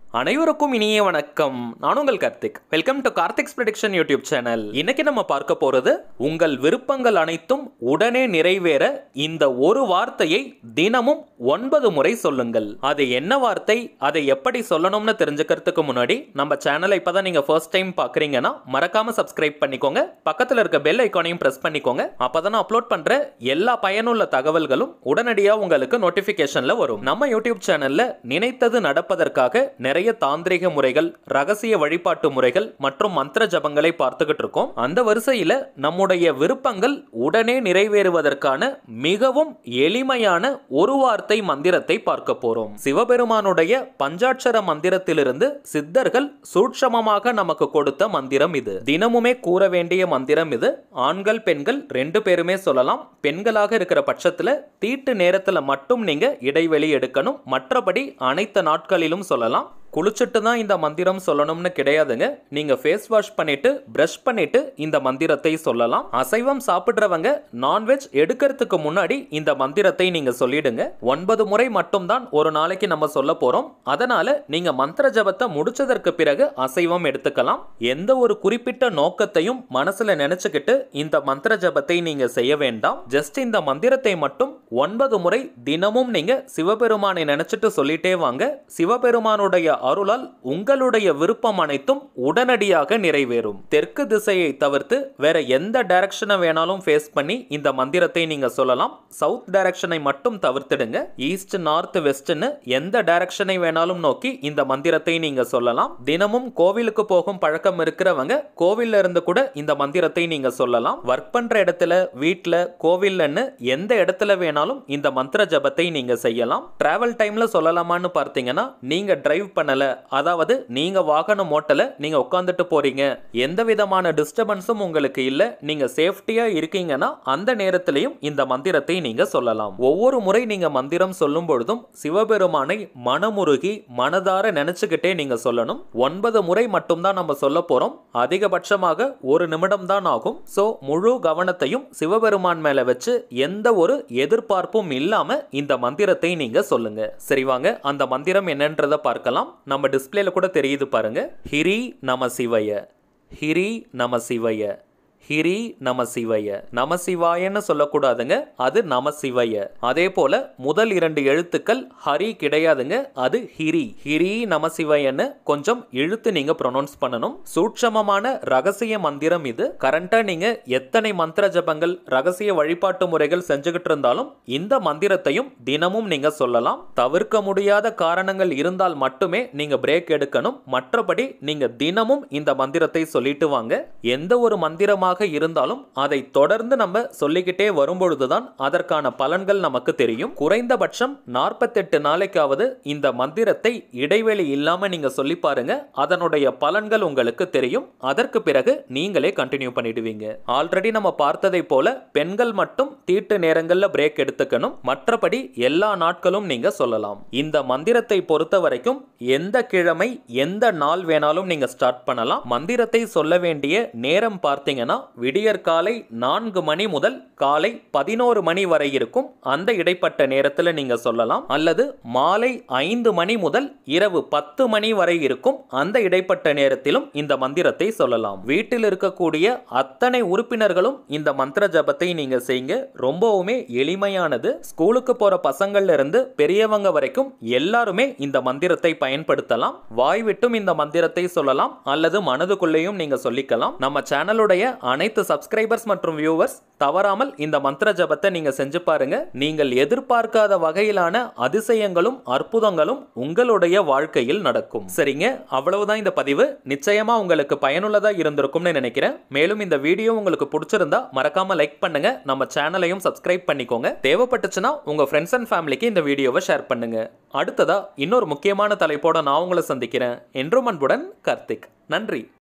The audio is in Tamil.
அனைவருக்கும் இனிய வணக்கம் நான் உங்கள் Karthik welcome to Karthik's prediction YouTube channel இன்னைக்கு நம்ம பார்க்க போறது உங்கள் விருப்பங்கள் அனைத்தும் உடனே நிறைவேற இந்த ஒரு வார்த்தையை தினமும் ஒன்பது முறை சொல்லுங்கள் அது என்ன வார்த்தை அதை எப்படி சொல்லணும்னு தெரிஞ்சுக்கிறதுக்கு முன்னாடி நம்ம சேனலை இப்பதான் நீங்க ஃபர்ஸ்ட் டைம் பாக்குறீங்கன்னா மறக்காம சப்ஸ்கிரைப் பண்ணிக்கோங்க பக்கத்துல இருக்க பெல் ஐக்கானையும் பிரஸ் பண்ணிக்கோங்க அப்பதான் நான் அப்லோட் பண்ற எல்லா பயனுள்ள தகவல்களும் உடனடியா உங்களுக்கு நோட்டிபிகேஷன்ல வரும் நம்ம யூடியூப் சேனல்ல நினைத்தது நடப்பதற்காக நிறைய தாந்திரிக முறைகள் ரகசிய வழிபாட்டு முறைகள் மற்றும் மந்திர ஜபங்களை பார்த்துக்கிட்டு இருக்கோம் அந்த வரிசையில நம்முடைய விருப்பங்கள் உடனே நிறைவேறுவதற்கான மிகவும் எளிமையான ஒரு வார்த்தை மந்திரத்தை பார்க்க போறோம் சிவபெருமானுடைய பஞ்சாட்சர மந்திரத்திலிருந்து சித்தர்கள் சூட்சமமாக நமக்கு கொடுத்த மந்திரம் இது தினமுமே கூற வேண்டிய மந்திரம் இது ஆண்கள் பெண்கள் ரெண்டு பேருமே சொல்லலாம் பெண்களாக இருக்கிற பட்சத்துல தீட்டு நேரத்துல மட்டும் நீங்க இடைவெளி எடுக்கணும் மற்றபடி அனைத்து நாட்களிலும் சொல்லலாம் குளிச்சுட்டு தான் இந்த மந்திரம் சொல்லணும்னு கிடையாதுங்க நீங்க ஃபேஸ் வாஷ் பண்ணிட்டு பிரஷ் பண்ணிட்டு இந்த மந்திரத்தை சொல்லலாம் அசைவம் சாப்பிடுறவங்க நான்வெஜ் எடுக்கிறதுக்கு முன்னாடி இந்த மந்திரத்தை நீங்க சொல்லிடுங்க ஒன்பது முறை மட்டும்தான் ஒரு நாளைக்கு நம்ம சொல்ல போறோம் அதனால நீங்க மந்திர ஜபத்தை முடிச்சதற்கு பிறகு அசைவம் எடுத்துக்கலாம் எந்த ஒரு குறிப்பிட்ட நோக்கத்தையும் மனசுல நினைச்சுக்கிட்டு இந்த மந்திர ஜபத்தை நீங்க செய்ய வேண்டாம் ஜஸ்ட் இந்த மந்திரத்தை மட்டும் ஒன்பது முறை தினமும் நீங்க சிவபெருமானை நினைச்சிட்டு சொல்லிட்டே வாங்க சிவபெருமானுடைய அருளால் உங்களுடைய விருப்பம் அனைத்தும் உடனடியாக நிறைவேறும் தெற்கு திசையை தவிர்த்து வேற எந்த டைரக்ஷனை வேணாலும் ஃபேஸ் பண்ணி இந்த மந்திரத்தை நீங்க சொல்லலாம் சவுத் டைரக்ஷனை மட்டும் தவிர்த்திடுங்க ஈஸ்ட் நார்த் வெஸ்ட்னு எந்த டைரக்ஷனை வேணாலும் நோக்கி இந்த மந்திரத்தை நீங்க சொல்லலாம் தினமும் கோவிலுக்கு போகும் பழக்கம் இருக்கிறவங்க கோவில்ல இருந்து கூட இந்த மந்திரத்தை நீங்க சொல்லலாம் ஒர்க் பண்ற இடத்துல வீட்ல கோவில்லன்னு எந்த இடத்துல வேணாலும் இந்த மந்திர ஜபத்தை நீங்க செய்யலாம் டிராவல் டைம்ல சொல்லலாமான்னு பார்த்தீங்கன்னா நீங்க டிரைவ் பண்ணல அதாவது நீங்க வாகனம் ஓட்டல நீங்க உட்காந்துட்டு போறீங்க எந்த விதமான டிஸ்டர்பன்ஸும் உங்களுக்கு இல்ல நீங்க சேஃப்டியா இருக்கீங்கன்னா அந்த நேரத்திலையும் இந்த மந்திரத்தை நீங்க சொல்லலாம் ஒவ்வொரு முறை நீங்க மந்திரம் சொல்லும் பொழுதும் சிவபெருமானை மனமுருகி மனதார நினைச்சுக்கிட்டே நீங்க சொல்லணும் ஒன்பது முறை மட்டும்தான் நம்ம சொல்ல போறோம் அதிகபட்சமாக ஒரு நிமிடம் தான் ஆகும் சோ முழு கவனத்தையும் சிவபெருமான் மேல வச்சு எந்த ஒரு எதிர்பார்ப்பும் இல்லாம இந்த மந்திரத்தை நீங்க சொல்லுங்க சரி வாங்க அந்த மந்திரம் என்னன்றத பார்க்கலாம் நம்ம டிஸ்பிளேல கூட தெரியுது பாருங்க ஹிரி நம சிவய ஹிரி நம சிவய ஹிரி நம சிவய நம சிவாயன்னு சொல்லக்கூடாதுங்க அது நம சிவய அதே போல முதல் இரண்டு எழுத்துக்கள் ஹரி கிடையாதுங்க அது ஹிரி ஹிரி நம சிவயன்னு கொஞ்சம் இழுத்து நீங்க ப்ரொனவுன்ஸ் பண்ணணும் சூட்சமமான ரகசிய மந்திரம் இது கரண்டா நீங்க எத்தனை மந்திர ஜபங்கள் ரகசிய வழிபாட்டு முறைகள் செஞ்சுக்கிட்டு இருந்தாலும் இந்த மந்திரத்தையும் தினமும் நீங்க சொல்லலாம் தவிர்க்க முடியாத காரணங்கள் இருந்தால் மட்டுமே நீங்க பிரேக் எடுக்கணும் மற்றபடி நீங்க தினமும் இந்த மந்திரத்தை சொல்லிட்டு வாங்க எந்த ஒரு மந்திரமாக இருந்தாலும் அதை தொடர்ந்து நம்ம சொல்லிக்கிட்டே வரும்பொழுதுதான் அதற்கான பலன்கள் நமக்கு தெரியும் குறைந்தபட்சம் நாற்பத்தெட்டு நாளைக்காவது இந்த மந்திரத்தை இடைவெளி இல்லாம நீங்க சொல்லி பாருங்க அதனுடைய பலன்கள் உங்களுக்கு தெரியும் அதற்கு பிறகு நீங்களே கண்டினியூ பண்ணிடுவீங்க ஆல்ரெடி நம்ம பார்த்ததை போல பெண்கள் மட்டும் தீட்டு நேரங்கள்ல பிரேக் எடுத்துக்கணும் மற்றபடி எல்லா நாட்களும் நீங்க சொல்லலாம் இந்த மந்திரத்தை பொறுத்த வரைக்கும் எந்த கிழமை எந்த நாள் வேணாலும் நீங்க ஸ்டார்ட் பண்ணலாம் மந்திரத்தை சொல்ல வேண்டிய நேரம் பார்த்தீங்கன்னா விடியற் காலை நான்கு மணி முதல் காலை பதினோரு மணி வரை இருக்கும் அந்த இடைப்பட்ட நேரத்தில் நீங்க சொல்லலாம் அல்லது மாலை ஐந்து மணி முதல் இரவு பத்து மணி வரை இருக்கும் அந்த இடைப்பட்ட நேரத்திலும் இந்த மந்திரத்தை சொல்லலாம் வீட்டில் இருக்கக்கூடிய அத்தனை உறுப்பினர்களும் இந்த மந்திர ஜபத்தை நீங்க செய்யுங்க ரொம்பவுமே எளிமையானது ஸ்கூலுக்கு போற பசங்கள்ல இருந்து பெரியவங்க வரைக்கும் எல்லாருமே இந்த மந்திரத்தை பயன்படுத்தலாம் வாய் விட்டும் இந்த மந்திரத்தை சொல்லலாம் அல்லது மனதுக்குள்ளேயும் நீங்க சொல்லிக்கலாம் நம்ம சேனலுடைய அனைத்து சப்ஸ்கிரைபர்ஸ் மற்றும் வியூவர்ஸ் தவறாமல் இந்த மந்திர ஜபத்தை நீங்க செஞ்சு பாருங்க நீங்கள் எதிர்பார்க்காத வகையிலான அதிசயங்களும் அற்புதங்களும் உங்களுடைய வாழ்க்கையில் நடக்கும் சரிங்க அவ்வளவுதான் இந்த பதிவு நிச்சயமா உங்களுக்கு பயனுள்ளதா இருந்திருக்கும்னு நினைக்கிறேன் மேலும் இந்த வீடியோ உங்களுக்கு பிடிச்சிருந்தா மறக்காம லைக் பண்ணுங்க நம்ம சேனலையும் சப்ஸ்கிரைப் பண்ணிக்கோங்க தேவைப்பட்டுச்சுன்னா உங்க ஃப்ரெண்ட்ஸ் அண்ட் ஃபேமிலிக்கு இந்த வீடியோவை ஷேர் பண்ணுங்க அடுத்ததா இன்னொரு முக்கியமான தலைப்போட நான் உங்களை சந்திக்கிறேன் என்றும் அன்புடன் கார்த்திக் நன்றி